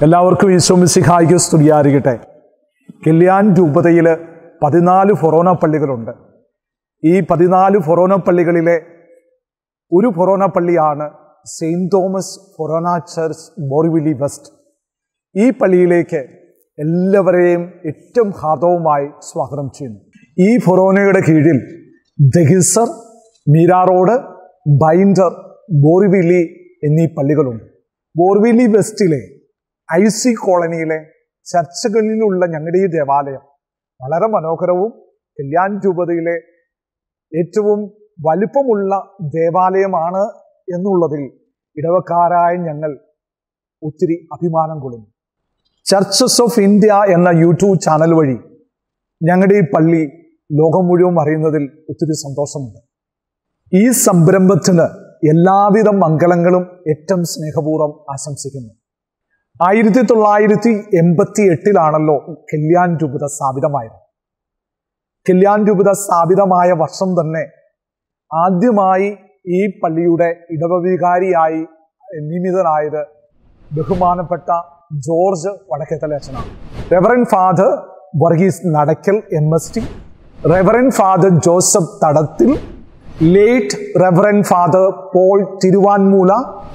എല്ലാവർക്കും ഈശോമിസിഹായിക്ക് സ്തുതിയായിരിക്കട്ടെ കല്യാൺ രൂപതയിൽ പതിനാല് ഫൊറോന പള്ളികളുണ്ട് ഈ പതിനാല് ഫൊറോന പള്ളികളിലെ ഒരു ഫൊറോന പള്ളിയാണ് saint Thomas forane church Borivali west ഈ പള്ളിയിലേക്ക് എല്ലാവരെയും ഏറ്റവും ഹാർദവുമായി സ്വാഗതം ചെയ്യുന്നു ഈ ഫൊറോനയുടെ കീഴിൽ ദഹിസർ മീരാ റോഡ് ബൈൻഡർ ബോർവിലി എന്നീ പള്ളികളുണ്ട് ബോർവിലി വെസ്റ്റിലെ ഐ സി കോളനിയിലെ ചർച്ചകളിലുള്ള ഞങ്ങളുടെ ഈ ദേവാലയം വളരെ മനോഹരവും കല്യാൺ രൂപതയിലെ ഏറ്റവും വലുപ്പമുള്ള ദേവാലയമാണ് എന്നുള്ളതിൽ ഇടവക്കാരായ ഞങ്ങൾ ഒത്തിരി അഭിമാനം കൊള്ളുന്നു ചർച്ചസ് ഓഫ് ഇന്ത്യ എന്ന യൂട്യൂബ് ചാനൽ വഴി ഞങ്ങളുടെ ഈ പള്ളി ലോകം മുഴുവൻ അറിയുന്നതിൽ ഒത്തിരി സന്തോഷമുണ്ട് ഈ സംരംഭത്തിന് എല്ലാവിധ മംഗളങ്ങളും ഏറ്റവും സ്നേഹപൂർവ്വം ആശംസിക്കുന്നു ആയിരത്തി തൊള്ളായിരത്തി എൺപത്തി എട്ടിലാണല്ലോ കല്യാൺ രൂപത സ്ഥാപിതമായത് കല്യാൺ രൂപത സ്ഥാപിതമായ വർഷം തന്നെ ആദ്യമായി ഈ പള്ളിയുടെ ഇടവവികാരിയായി നിയമിതനായത് ബഹുമാനപ്പെട്ട ജോർജ് വടക്കേത്തല അച്ഛനാണ് reverend father Varghese Nadakkal M S T reverend father Joseph Thadathil late reverend father Paul Thiruvanmoola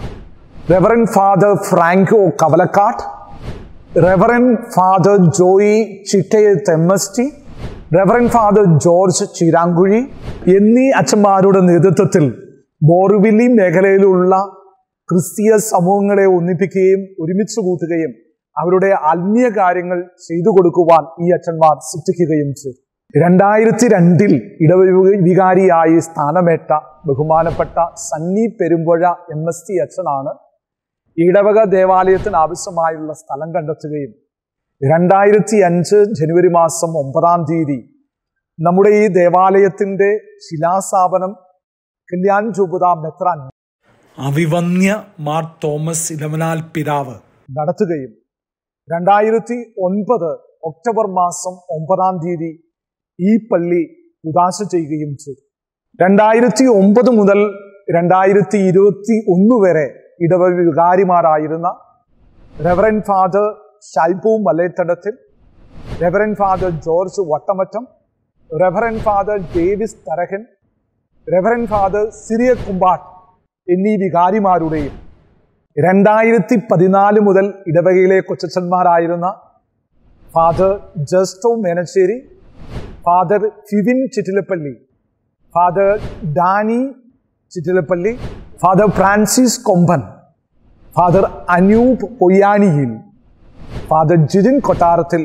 reverend father Franco Kavalakkattu reverend father Joy Chittayath M S T reverend father George Cheeranguzhy എന്നീ അച്ഛന്മാരുടെ നേതൃത്വത്തിൽ ബോർവില്ലി മേഖലയിലുള്ള ക്രിസ്തീയ സമൂഹങ്ങളെ ഒന്നിപ്പിക്കുകയും ഒരുമിച്ച് കൂട്ടുകയും അവരുടെ ആത്മീയ കാര്യങ്ങൾ ചെയ്തു കൊടുക്കുവാൻ ഈ അച്ഛന്മാർ സൃഷ്ടിക്കുകയും ചെയ്തു രണ്ടായിരത്തി രണ്ടിൽ ഇടവികാരിയായി സ്ഥാനമേറ്റ ബഹുമാനപ്പെട്ട Sunny Perumpuzha M S T അച്ഛനാണ് ഇടവക ദേവാലയത്തിന് ആവശ്യമായുള്ള സ്ഥലം കണ്ടെത്തുകയും രണ്ടായിരത്തി അഞ്ച് ജനുവരി മാസം ഒമ്പതാം തീയതി നമ്മുടെ ഈ ദേവാലയത്തിന്റെ ശിലാസ്ഥാപനം കല്യാൺ രൂപത മെത്രാൻ അവിവന്യ മാർ തോമസ് ഇലവനാൽ പിതാവ് നടത്തുകയും രണ്ടായിരത്തി ഒൻപത് ഒക്ടോബർ മാസം ഒമ്പതാം തീയതി ഈ പള്ളി ഉദാശ ചെയ്യുകയും ചെയ്തു രണ്ടായിരത്തി ഒമ്പത് മുതൽ രണ്ടായിരത്തി ഇരുപത്തി ഒന്ന് വരെ ഇടവ വികാരിമാരായിരുന്ന reverend father Shaibu Malayathadathil reverend father George Vattamattam reverend father Davis Tharakan reverend father Siriya Kumbattu എന്നീ വികാരിമാരുടെയും രണ്ടായിരത്തി പതിനാല് മുതൽ ഇടവകയിലെ കൊച്ചന്മാരായിരുന്ന father Justo Menassery father Fivin Chittilappilly father Danny Chittilappilly father Francis Komban father Anoop Poyyaniyil father Jithin Kottarathil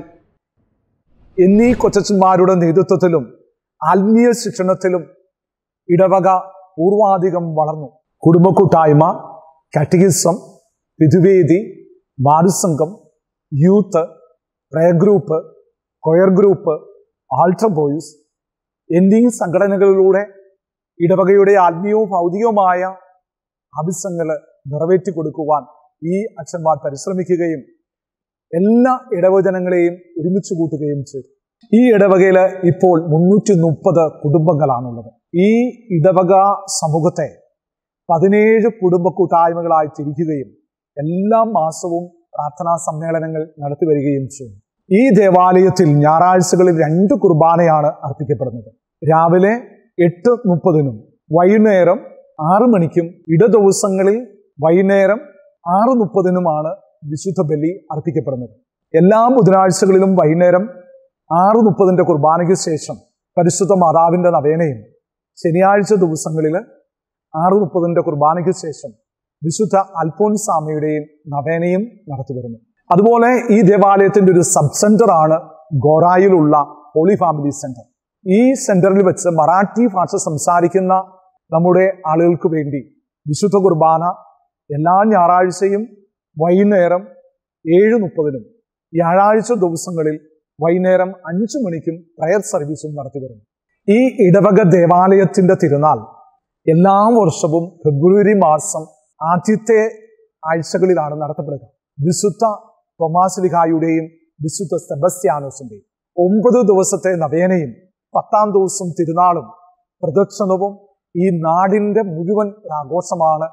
എന്നീ കൊച്ചന്മാരുടെ നേതൃത്വത്തിലും ആത്മീയ ശിക്ഷണത്തിലും ഇടവക പൂർവാധികം വളർന്നു കുടുംബ കൂട്ടായ്മ കാറ്റഗിസം പിതുവേദി ബാലുസംഘം youth prayer group choir group altar boys എന്നീ സംഘടനകളിലൂടെ ഇടവകയുടെ ആത്മീയവും ഭൗതികവുമായ ആവശ്യങ്ങൾ നിറവേറ്റി കൊടുക്കുവാൻ ഈ അച്ഛന്മാർ പരിശ്രമിക്കുകയും എല്ലാ ഇടവജനങ്ങളെയും ഒരുമിച്ച് കൂട്ടുകയും ചെയ്തു ഈ ഇടവകയിൽ ഇപ്പോൾ മുന്നൂറ്റി മുപ്പത് കുടുംബങ്ങളാണുള്ളത് ഈ ഇടവക സമൂഹത്തെ പതിനേഴ് കുടുംബ കൂട്ടായ്മകളായി തിരിക്കുകയും എല്ലാ മാസവും പ്രാർത്ഥനാ സമ്മേളനങ്ങൾ നടത്തി വരികയും ചെയ്യും ഈ ദേവാലയത്തിൽ ഞായറാഴ്ചകളിൽ രണ്ട് കുർബാനയാണ് അർപ്പിക്കപ്പെടുന്നത് രാവിലെ എട്ട് മുപ്പതിനും വൈകുന്നേരം ആറ് മണിക്കും ഇട ദിവസങ്ങളിൽ വൈകുന്നേരം ആറ് മുപ്പതിനുമാണ് വിശുദ്ധ ബലി അർപ്പിക്കപ്പെടുന്നത് എല്ലാ ബുധനാഴ്ചകളിലും വൈകുന്നേരം ആറ് മുപ്പതിന്റെ കുർബാനയ്ക്ക് ശേഷം പരിശുദ്ധ മാതാവിന്റെ നവേനയും ശനിയാഴ്ച ദിവസങ്ങളിൽ ആറ് മുപ്പതിന്റെ കുർബാനയ്ക്ക് ശേഷം വിശുദ്ധ അൽഫോൻസാമയുടെയും നവേനയും നടത്തിവരുന്നു അതുപോലെ ഈ ദേവാലയത്തിന്റെ ഒരു സബ് സെന്റർ ആണ് ഗോറായിലുള്ള ഹോളി ഫാമിലി സെന്റർ ഈ സെന്ററിൽ വെച്ച് മറാഠി ഭാഷ സംസാരിക്കുന്ന നമ്മുടെ ആളുകൾക്ക് വേണ്ടി വിശുദ്ധ കുർബാന എല്ലാ ഞായറാഴ്ചയും വൈകുന്നേരം ഏഴ് മുപ്പതിനും വ്യാഴാഴ്ച ദിവസങ്ങളിൽ വൈകുന്നേരം അഞ്ചു മണിക്കും പ്രയർ സർവീസും നടത്തി വരുന്നു ഈ ഇടവക ദേവാലയത്തിന്റെ തിരുനാൾ എല്ലാ വർഷവും ഫെബ്രുവരി മാസം ആദ്യത്തെ ആഴ്ചകളിലാണ് നടത്തപ്പെടുക വിശുദ്ധ തൊമാസ്ലിഹായുടെയും വിശുദ്ധ സെബസ്ത്യാനോസിന്റെയും ഒമ്പത് ദിവസത്തെ നവേനയും പത്താം ദിവസം തിരുനാളും പ്രദക്ഷിണവും ഈ നാടിന്റെ മുഴുവൻ ഒരു ആഘോഷമാണ്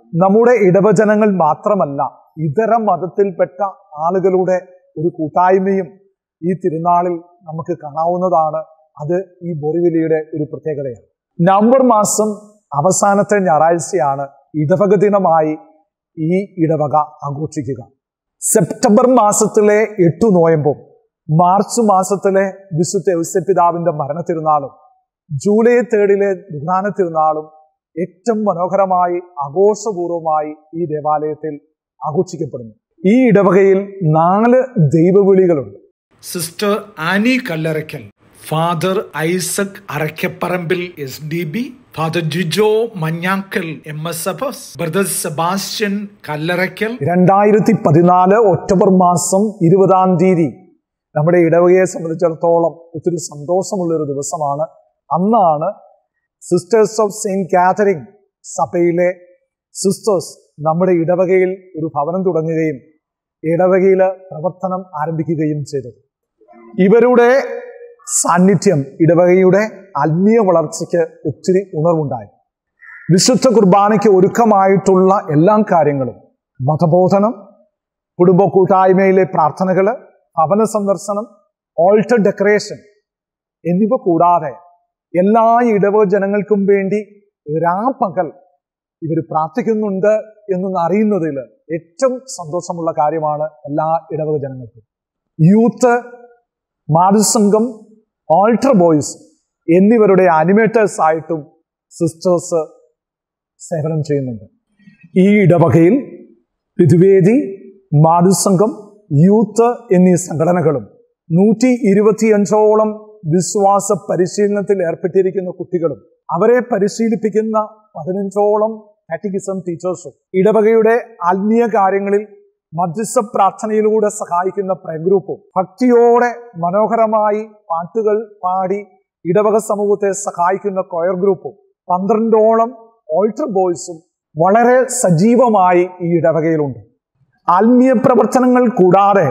നമ്മുടെ ഇടവജനങ്ങൾ മാത്രമല്ല ഇതര മതത്തിൽപ്പെട്ട ആളുകളുടെ ഒരു കൂട്ടായ്മയും ഈ തിരുനാളിൽ നമുക്ക് കാണാവുന്നതാണ് അത് ഈ ബോറിവിലിയുടെ ഒരു പ്രത്യേകതയാണ് നവംബർ മാസം അവസാനത്തെ ഞായറാഴ്ചയാണ് ഇടവക ദിനമായി ഈ ഇടവക ആഘോഷിക്കുക സെപ്റ്റംബർ മാസത്തിലെ എട്ടു നോയമ്പും മാർച്ച് മാസത്തിലെ വിശുദ്ധ ഔസ്യപിതാവിന്റെ മരണ തിരുനാളും ജൂലൈ തേർഡിലെ ദുർഗാന തിരുനാളും ഏറ്റവും മനോഹരമായി ആഘോഷപൂർവമായി ഈ ദേവാലയത്തിൽ ആഘോഷിക്കപ്പെടുന്നു ഈ ഇടവകയിൽ നാല് ദൈവവിളികളുണ്ട് sister Annie Kallarakkal father Isaac Arakkaparambil S D B father Jijo Manjakkal M S F S brother Sebastian Kallarakkal രണ്ടായിരത്തി പതിനാല് ഒക്ടോബർ മാസം ഇരുപതാം തീയതി നമ്മുടെ ഇടവകയെ സംബന്ധിച്ചിടത്തോളം ഒത്തിരി സന്തോഷമുള്ള ഒരു ദിവസമാണ് അന്നാണ് സിസ്റ്റേഴ്സ് ഓഫ് സെയിന്റ് കാതറിൻ സഭയിലെ സിസ്റ്റേഴ്സ് നമ്മുടെ ഇടവകയിൽ ഒരു ഭവനം തുടങ്ങുകയും ഇടവകയിൽ പ്രവർത്തനം ആരംഭിക്കുകയും ചെയ്തത് ഇവരുടെ സാന്നിധ്യം ഇടവകയുടെ ആത്മീയ വളർച്ചയ്ക്ക് ഒത്തിരി ഉണർവുണ്ടായി വിശുദ്ധ കുർബാനയ്ക്ക് ഒരുക്കമായിട്ടുള്ള എല്ലാ കാര്യങ്ങളും മതബോധനം കുടുംബ കൂട്ടായ്മയിലെ പ്രാർത്ഥനകൾ ഭവന സന്ദർശനം ഓൾട്ടർ ഡെക്കറേഷൻ എന്നിവ കൂടാതെ എല്ലാ ഇടവ ജനങ്ങൾക്കും വേണ്ടി രാപ്പകൽ ഇവർ പ്രാർത്ഥിക്കുന്നുണ്ട് എന്നൊന്ന് അറിയുന്നതിൽ ഏറ്റവും സന്തോഷമുള്ള കാര്യമാണ് എല്ലാ ഇടവക ജനങ്ങൾക്കും യൂത്ത് മാതൃസംഘം ഓൾട്ടർ ബോയ്സ് എന്നിവരുടെ അനിമേറ്റേഴ്സ് ആയിട്ടും സിസ്റ്റേഴ്സ് സേവനം ചെയ്യുന്നുണ്ട് ഈ ഇടവകയിൽ പിതുവേദി മാതൃസംഘം യൂത്ത് എന്നീ സംഘടനകളും നൂറ്റി ഇരുപത്തിയഞ്ചോളം വിശ്വാസ പരിശീലനത്തിൽ ഏർപ്പെട്ടിരിക്കുന്ന കുട്ടികളും അവരെ പരിശീലിപ്പിക്കുന്ന പതിനഞ്ചോളം കാറ്റഗിസം ടീച്ചേഴ്സും ഇടവകയുടെ ആത്മീയ കാര്യങ്ങളിൽ മധ്യസ്ഥ പ്രാർത്ഥനയിലൂടെ സഹായിക്കുന്ന പ്രഗ്രൂപ്പും ഭക്തിയോടെ മനോഹരമായി പാട്ടുകൾ പാടി ഇടവക സമൂഹത്തെ സഹായിക്കുന്ന കൊയർ ഗ്രൂപ്പും പന്ത്രണ്ടോളം ഓൾട്ടർ ബോയ്സും വളരെ സജീവമായി ഈ ഇടവകയിലുണ്ട് ആത്മീയ പ്രവർത്തനങ്ങൾ കൂടാതെ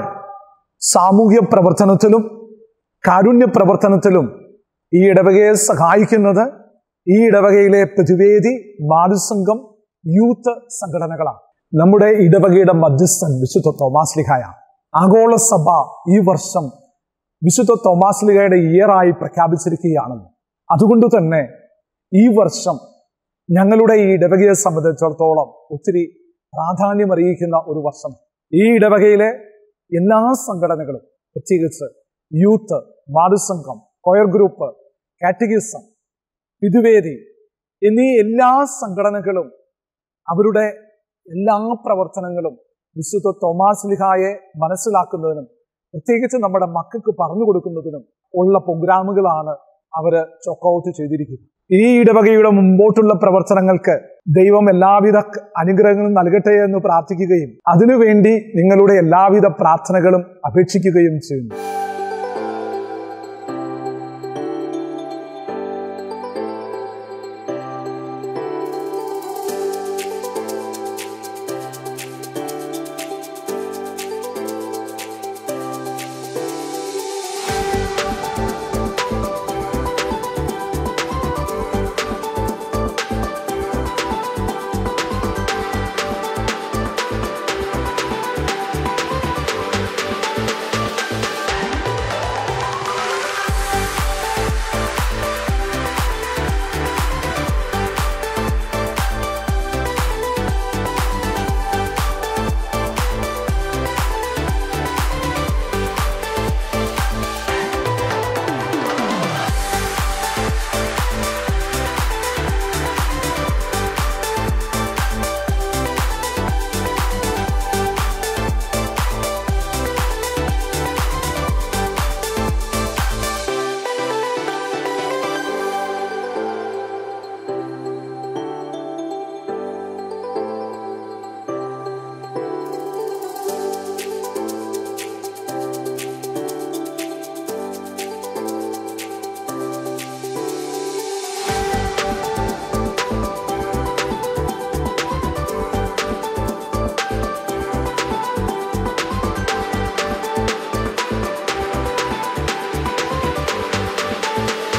സാമൂഹ്യ പ്രവർത്തനത്തിലും കാരുണ്യ പ്രവർത്തനത്തിലും ഈ ഇടവകയെ സഹായിക്കുന്നത് ഈ ഇടവകയിലെ പ്രതിവേദി മാതൃസംഘം യൂത്ത് സംഘടനകളാണ് നമ്മുടെ ഇടവകയുടെ മധ്യസ്ഥൻ വിശുദ്ധ തോമാസ് ലിഹായ ആഗോള സഭ ഈ വർഷം വിശുദ്ധ തോമാസ് ലിഹയുടെ ഇയറായി പ്രഖ്യാപിച്ചിരിക്കുകയാണല്ലോ അതുകൊണ്ട് തന്നെ ഈ വർഷം ഞങ്ങളുടെ ഈ ഇടവകയെ സംബന്ധിച്ചിടത്തോളം ഒത്തിരി പ്രാധാന്യമറിയിക്കുന്ന ഒരു വർഷം ഈ ഇടവകയിലെ എല്ലാ സംഘടനകളും പ്രത്യേകിച്ച് യൂത്ത് മാതൃസംഘം കൊയർ ഗ്രൂപ്പ് കാറ്റഗിസം പിതുവേദി എന്നീ എല്ലാ സംഘടനകളും അവരുടെ എല്ലാ പ്രവർത്തനങ്ങളും വിശുദ്ധ തോമാസ് ലിഹായെ മനസ്സിലാക്കുന്നതിനും പ്രത്യേകിച്ച് നമ്മുടെ മക്കൾക്ക് പറഞ്ഞു കൊടുക്കുന്നതിനും ഉള്ള പ്രോഗ്രാമുകളാണ് അവര് ചോക്കൗട്ട് ചെയ്തിരിക്കുന്നത് ഈ ഇടവകയുടെ മുമ്പോട്ടുള്ള പ്രവർത്തനങ്ങൾക്ക് ദൈവം എല്ലാവിധ അനുഗ്രഹങ്ങളും നൽകട്ടെ എന്ന് പ്രാർത്ഥിക്കുകയും അതിനുവേണ്ടി നിങ്ങളുടെ എല്ലാവിധ പ്രാർത്ഥനകളും അപേക്ഷിക്കുകയും ചെയ്യുന്നു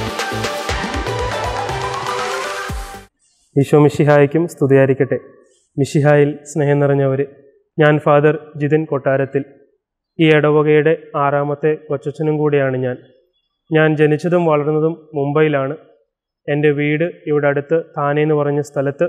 ഈശോ മിശിഹായ്ക്കും സ്തുതിയായിരിക്കട്ടെ മിഷിഹായിൽ സ്നേഹം നിറഞ്ഞവർ ഞാൻ ഫാദർ ജിതിൻ കൊട്ടാരത്തിൽ ഈ ഇടവകയുടെ ആറാമത്തെ കൊച്ചച്ഛനും കൂടിയാണ് ഞാൻ ഞാൻ ജനിച്ചതും വളർന്നതും മുംബൈയിലാണ് എൻ്റെ വീട് ഇവിടെ അടുത്ത് താനെ എന്ന് പറഞ്ഞ സ്ഥലത്ത്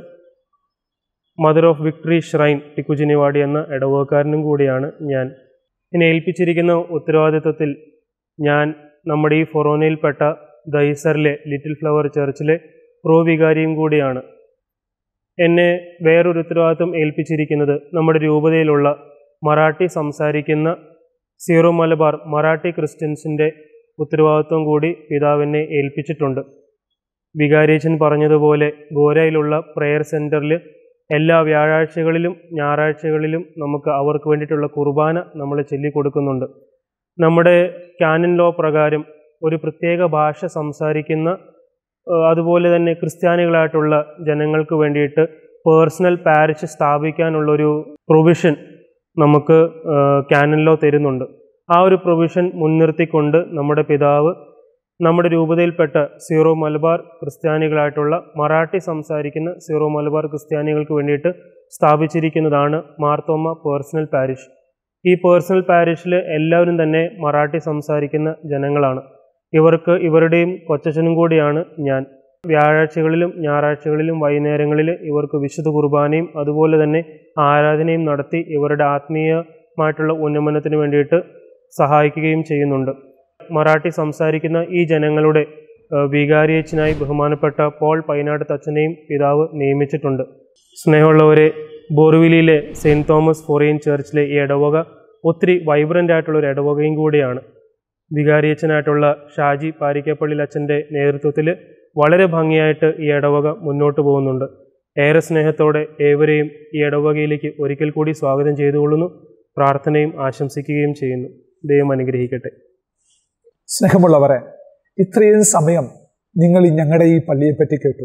mother of victory shrine Tikujiniwadi എന്ന ഇടവകക്കാരനും കൂടിയാണ് ഞാൻ എന്നെ ഏൽപ്പിച്ചിരിക്കുന്ന ഉത്തരവാദിത്വത്തിൽ ഞാൻ നമ്മുടെ ഈ ഫൊറോനയിൽപ്പെട്ട ദൈസറിലെ ലിറ്റിൽ ഫ്ലവർ ചർച്ചിലെ പ്രോവികാരിയും കൂടിയാണ് എന്നെ വേറൊരു ഉത്തരവാദിത്വം ഏൽപ്പിച്ചിരിക്കുന്നത് നമ്മുടെ രൂപതയിലുള്ള മറാഠി സംസാരിക്കുന്ന സീറോ മലബാർ മറാഠി ക്രിസ്ത്യൻസിൻ്റെ ഉത്തരവാദിത്വം കൂടി പിതാവിനെ ഏൽപ്പിച്ചിട്ടുണ്ട് വികാരിയച്ചൻ പറഞ്ഞതുപോലെ ഗോരയിലുള്ള പ്രെയർ സെൻറ്ററിൽ എല്ലാ വ്യാഴാഴ്ചകളിലും ഞായറാഴ്ചകളിലും നമുക്ക് അവർക്ക് വേണ്ടിയിട്ടുള്ള കുർബാന നമ്മൾ ചൊല്ലിക്കൊടുക്കുന്നുണ്ട് നമ്മുടെ കാനൻ ലോ പ്രകാരം ഒരു പ്രത്യേക ഭാഷ സംസാരിക്കുന്ന ഏഹ് അതുപോലെ തന്നെ ക്രിസ്ത്യാനികളായിട്ടുള്ള ജനങ്ങൾക്ക് വേണ്ടിയിട്ട് പേഴ്സണൽ പാരിഷ് സ്ഥാപിക്കാനുള്ളൊരു പ്രൊവിഷൻ നമുക്ക് കാനൻ ലോ തരുന്നുണ്ട് ആ ഒരു പ്രൊവിഷൻ മുൻനിർത്തിക്കൊണ്ട് നമ്മുടെ പിതാവ് നമ്മുടെ രൂപതയിൽപ്പെട്ട സീറോ മലബാർ ക്രിസ്ത്യാനികളായിട്ടുള്ള മറാഠി സംസാരിക്കുന്ന സീറോ മലബാർ ക്രിസ്ത്യാനികൾക്ക് വേണ്ടിയിട്ട് സ്ഥാപിച്ചിരിക്കുന്നതാണ് മാർത്തോമ പേഴ്സണൽ പാരിഷ് ഈ പേഴ്സണൽ പാരിഷിൽ എല്ലാവരും തന്നെ മറാഠി സംസാരിക്കുന്ന ജനങ്ങളാണ് ഇവർക്ക് ഇവരുടെയും കൊച്ചച്ഛനും കൂടിയാണ് ഞാൻ വ്യാഴാഴ്ചകളിലും ഞായറാഴ്ചകളിലും വൈകുന്നേരങ്ങളിൽ ഇവർക്ക് വിശുദ്ധ കുർബാനയും അതുപോലെ തന്നെ ആരാധനയും നടത്തി ഇവരുടെ ആത്മീയമായിട്ടുള്ള ഉന്നമനത്തിന് വേണ്ടിയിട്ട് സഹായിക്കുകയും ചെയ്യുന്നുണ്ട് മറാഠി സംസാരിക്കുന്ന ഈ ജനങ്ങളുടെ വികാരിയച്ചനായി ബഹുമാനപ്പെട്ട പോൾ പൈനാട് തച്ചനെയും പിതാവ് നിയമിച്ചിട്ടുണ്ട് സ്നേഹമുള്ളവരെ ബോർവിലിയിലെ സെയിൻറ്റ് തോമസ് ഫോറിയൻ ചർച്ചിലെ ഈ ഇടവക ഒത്തിരി വൈബ്രൻ്റ് ആയിട്ടുള്ള ഒരു ഇടവകയും കൂടിയാണ് വികാരിയച്ചനായിട്ടുള്ള ഷാജി പാരിക്കപ്പള്ളി അച്ഛൻ്റെ നേതൃത്വത്തിൽ വളരെ ഭംഗിയായിട്ട് ഈ ഇടവക മുന്നോട്ട് പോകുന്നുണ്ട് ഏറെ സ്നേഹത്തോടെ ഏവരെയും ഈ ഇടവകയിലേക്ക് ഒരിക്കൽ കൂടി സ്വാഗതം ചെയ്തുകൊള്ളുന്നു പ്രാർത്ഥനയും ആശംസിക്കുകയും ചെയ്യുന്നു ദൈവം അനുഗ്രഹിക്കട്ടെ സ്നേഹമുള്ളവരെ ഇത്രയും സമയം നിങ്ങൾ ഈ ഞങ്ങളുടെ ഈ പള്ളിയെപ്പറ്റി കേട്ടു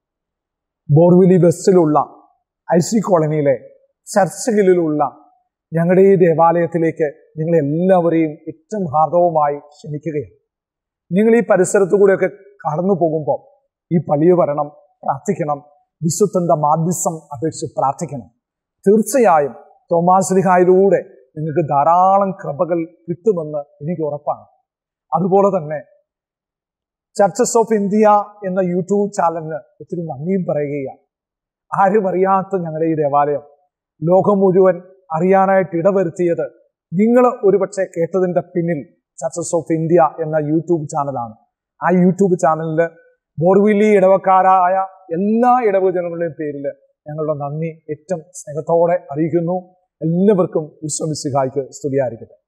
ബോർവിലി വെസ്റ്റിലുള്ള ഐ സി കോളനിയിലെ ചർച്ചകളിലുള്ള ഞങ്ങളുടെ ഈ ദേവാലയത്തിലേക്ക് നിങ്ങൾ എല്ലാവരെയും ഏറ്റവും ഹാർദവുമായി ക്ഷണിക്കുകയാണ് നിങ്ങൾ ഈ പരിസരത്തു കൂടെയൊക്കെ കടന്നു പോകുമ്പോൾ ഈ പള്ളിയിൽ വരണം പ്രാർത്ഥിക്കണം വിശുദ്ധന്റെ മാധ്യസ്ഥം അപേക്ഷിച്ച് പ്രാർത്ഥിക്കണം തീർച്ചയായും തോമാശ്ലിഹായിലൂടെ നിങ്ങൾക്ക് ധാരാളം കൃപകൾ കിട്ടുമെന്ന് എനിക്ക് ഉറപ്പാണ് അതുപോലെ തന്നെ ചർച്ചസ് ഓഫ് ഇന്ത്യ എന്ന യൂട്യൂബ് ചാനലിന് ഒത്തിരി നന്ദിയും പറയുകയാണ് ആരും അറിയാത്ത ഞങ്ങളുടെ ഈ ദേവാലയം ലോകം മുഴുവൻ അറിയാനായിട്ട് ഇടവരുത്തിയത് നിങ്ങൾ ഒരുപക്ഷെ കേട്ടതിന്റെ പിന്നിൽ ചർച്ചസ് ഓഫ് ഇന്ത്യ എന്ന യൂട്യൂബ് ചാനലാണ് ആ യൂട്യൂബ് ചാനലിൽ ബോർവില്ലി ഇടവക്കാരായ എല്ലാ ഇടവക ജനങ്ങളുടെയും പേരിൽ ഞങ്ങളുടെ നന്ദി ഏറ്റവും സ്നേഹത്തോടെ അറിയിക്കുന്നു എല്ലാവർക്കും വിശ്വമിസിഹായിക്ക് സ്തുതിയായിരിക്കട്ടെ